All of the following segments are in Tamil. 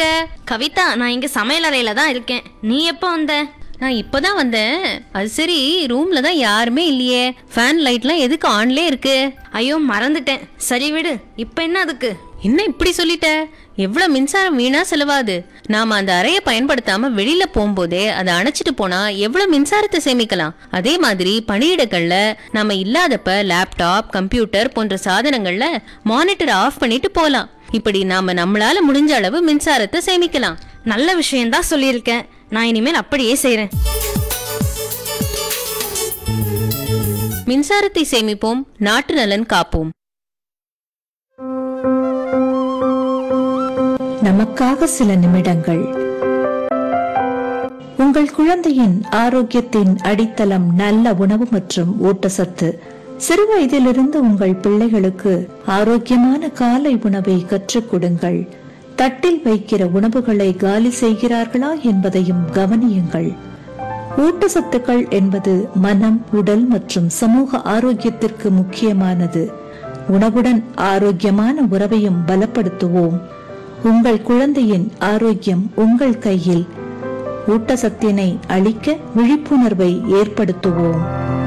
இருக்க கவிதா நான் இங்க சமையலறையில தான் இருக்கேன் நீ எப்போ வந்த நான் இப்பதான் வந்தேன் அது சரி ரூம்ல தான் யாருமே இல்லையே ஃபேன் லைட்லாம் எதுக்கு ஆன்லே இருக்கு ஐயோ மறந்துட்டேன் சரி விடு இப்போ என்ன அதுக்கு என்ன இப்படி சொல்லிட்ட எவ்வளவு மின்சாரம் வீணா செலவாது நாம அந்த அறையை பயன்படுத்தாம வெளியில போகும்போதே அதை அணைச்சிட்டு போனா எவ்வளவு மின்சாரத்தை சேமிக்கலாம் அதே மாதிரி பணியிடங்கள்ல நாம இல்லாதப்ப லேப்டாப் கம்ப்யூட்டர் போன்ற சாதனங்கள்ல மானிட்டர் ஆஃப் பண்ணிட்டு போலாம் இப்படி நாம நம்மளால முடிஞ்ச அளவு மின்சாரத்தை சேமிக்கலாம் நல்ல விஷயம்தான் சொல்லியிருக்கேன் நான் இனிமேல் அப்படியே செய்றேன் மின்சாரத்தை சேமிப்போம் நாட்டு நலன் காப்போம் நமக்காக சில நிமிடங்கள் உங்கள் குழந்தையின் ஆரோக்கியத்தின் அடித்தளம் நல்ல உணவு மற்றும் ஊட்டச்சத்து சிறு வயதிலிருந்து உங்கள் பிள்ளைகளுக்கு ஆரோக்கியமான காலை உணவை கற்றுக் கொடுங்கள் தட்டில் வைக்கிற உணவுகளை காலி செய்கிறார்களா என்பதையும் கவனியுங்கள் ஊட்டச்சத்துக்கள் என்பது மனம் உடல் மற்றும் சமூக ஆரோக்கியத்திற்கு முக்கியமானது உணவுடன் ஆரோக்கியமான உறவையும் பலப்படுத்துவோம் உங்கள் குழந்தையின் ஆரோக்கியம் உங்கள் கையில் ஊட்டச்சத்தினை அளிக்க விழிப்புணர்வை ஏற்படுத்துவோம்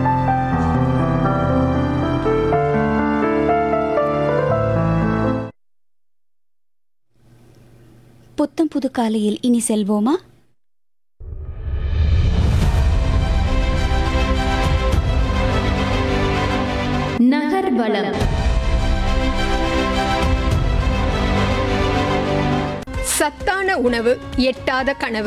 புத்தம் புது காலையில் இனி செல்வோமா நகர்வலம் சத்தான உணவு எட்டாத கனவு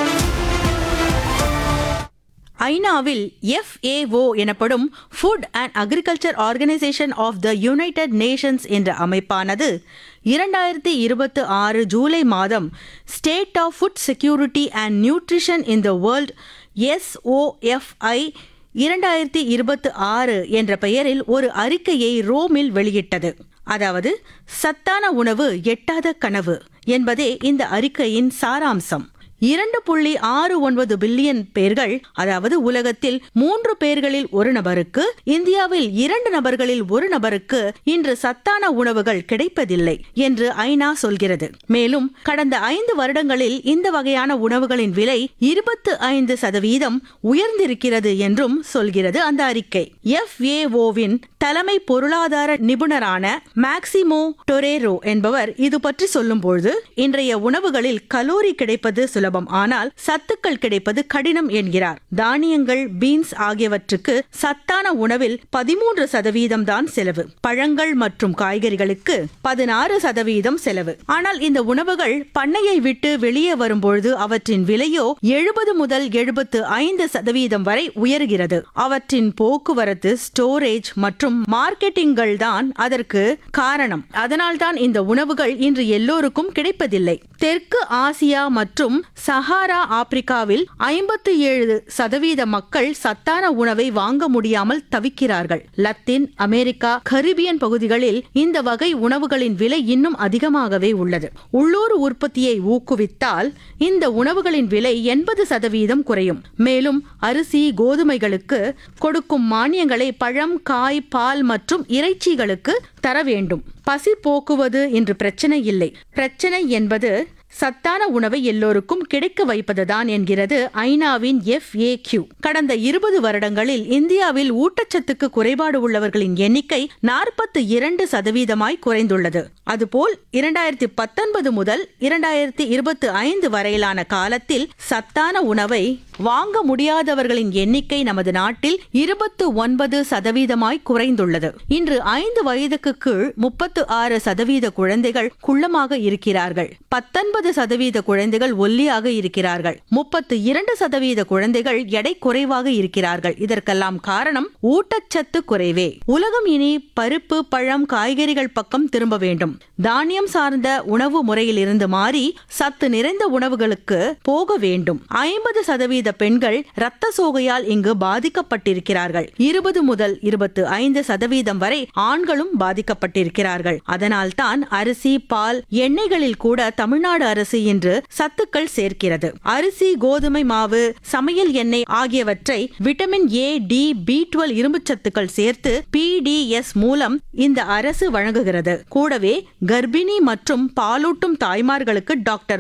ஐநாவில் FAO எனப்படும் food and agriculture organisation of the United Nations என்ற அமைப்பானது இரண்டாயிரத்தி இருபத்தி ஆறு ஜூலை மாதம் state of food security and nutrition in the world SOFI இரண்டாயிரத்தி இருபத்தி ஆறு என்ற பெயரில் ஒரு அறிக்கையை ரோமில் வெளியிட்டது அதாவது சத்தான உணவு எட்டாத கனவு என்பதே இந்த அறிக்கையின் சாராம்சம் இரண்டு புள்ளி ஆறு ஒன்பது பில்லியன் பேர்கள் அதாவது உலகத்தில் மூன்று பேர்களில் ஒரு நபருக்கு இந்தியாவில் இரண்டு நபர்களில் ஒரு நபருக்கு இன்று சத்தான உணவுகள் கிடைப்பதில்லை என்று ஐநா சொல்கிறது மேலும் கடந்த ஐந்து வருடங்களில் இந்த வகையான உணவுகளின் விலை இருபத்து ஐந்து சதவீதம் உயர்ந்திருக்கிறது என்றும் சொல்கிறது அந்த அறிக்கை எஃப்ஏஓவின் தலைமை பொருளாதார நிபுணரான மேக்சிமோ டொரேரோ என்பவர் இது பற்றி சொல்லும்போது இன்றைய உணவுகளில் கலோரி கிடைப்பது சுலபம் ஆனால் சத்துக்கள் கிடைப்பது கடினம் என்கிறார் தானியங்கள் பீன்ஸ் ஆகியவற்றுக்கு சத்தான உணவில் பதிமூன்று சதவீதம் தான் செலவு பழங்கள் மற்றும் காய்கறிகளுக்கு பதினாறு சதவீதம் செலவு ஆனால் இந்த உணவுகள் பண்ணையை விட்டு வெளியே வரும்பொழுது அவற்றின் விலையோ எழுபது முதல் எழுபத்து ஐந்து சதவீதம் வரை உயர்கிறது அவற்றின் போக்குவரத்து ஸ்டோரேஜ் மற்றும் மார்க்கெட்டிங்கள் தான் அதற்கு காரணம் அதனால்தான் இந்த உணவுகள் இன்று எல்லோருக்கும் கிடைப்பதில்லை தெற்கு ஆசியா மற்றும் சஹாரா ஆப்பிரிக்காவில் ஐம்பத்தி ஏழு சதவீத மக்கள் சத்தான உணவை வாங்க முடியாமல் தவிக்கிறார்கள் லத்தீன் அமெரிக்கா கரிபியன் பகுதிகளில் இந்த வகை உணவுகளின் விலை இன்னும் அதிகமாகவே உள்ளது உள்ளூர் உற்பத்தியை ஊக்குவித்தால் இந்த உணவுகளின் விலை எண்பது சதவீதம் குறையும் மேலும் அரிசி கோதுமைகளுக்கு கொடுக்கும் மானியங்களை பழம் காய் பால் மற்றும் இறைச்சிகளுக்கு தர வேண்டும் பசி போக்குவது என்று பிரச்சனை இல்லை பிரச்சனை என்பது சத்தான உணவை எல்லோருக்கும் கிடைக்க வைப்பதுதான் என்கிறது ஐநாவின் FAQ கடந்த இருபது வருடங்களில் இந்தியாவில் ஊட்டச்சத்துக்கு குறைபாடு உள்ளவர்களின் எண்ணிக்கை நாற்பத்தி இரண்டு சதவீதமாய் குறைந்துள்ளது அதுபோல் இரண்டாயிரத்தி பத்தொன்பது முதல் இரண்டாயிரத்தி இருபத்தி ஐந்து வரையிலான காலத்தில் சத்தான உணவை வாங்க முடியாதவர்களின் எண்ணிக்கை நமது நாட்டில் இருபத்து ஒன்பது சதவீதமாய் குறைந்துள்ளது இன்று ஐந்து வயதுக்கு கீழ் முப்பத்து ஆறு சதவீத குழந்தைகள் குள்ளமாக இருக்கிறார்கள் பத்தொன்பது சதவீத குழந்தைகள் ஒல்லியாக இருக்கிறார்கள் முப்பத்து இரண்டு சதவீத குழந்தைகள் எடை குறைவாக இருக்கிறார்கள் இதற்கெல்லாம் காரணம் ஊட்டச்சத்து குறைவே உலகம் இனி பருப்பு பழம் காய்கறிகள் பக்கம் திரும்ப வேண்டும் தானியம் சார்ந்த உணவு முறையில் இருந்து மாறி சத்து நிறைந்த உணவுகளுக்கு போக வேண்டும் ஐம்பது சதவீத பெண்கள் இரத்த சோகையால் இங்கு பாதிக்கப்பட்டிருக்கிறார்கள் இருபது முதல் இருபத்து ஐந்து சதவீதம் வரை ஆண்களும் பாதிக்கப்பட்டிருக்கிறார்கள் அதனால்தான் அரிசி பால் எண்ணெய்களில் கூட தமிழ்நாடு அரசு இன்று சத்துக்கள் சேர்க்கிறது அரிசி கோதுமை மாவு சமையல் எண்ணெய் ஆகியவற்றை vitamin A D B twelve இரும்புச்சத்துக்கள் சேர்த்து பிடிஎஸ் மூலம் இந்த அரசு வழங்குகிறது கூடவே கர்ப்பிணி மற்றும் பாலூட்டும் தாய்மார்களுக்கு டாக்டர்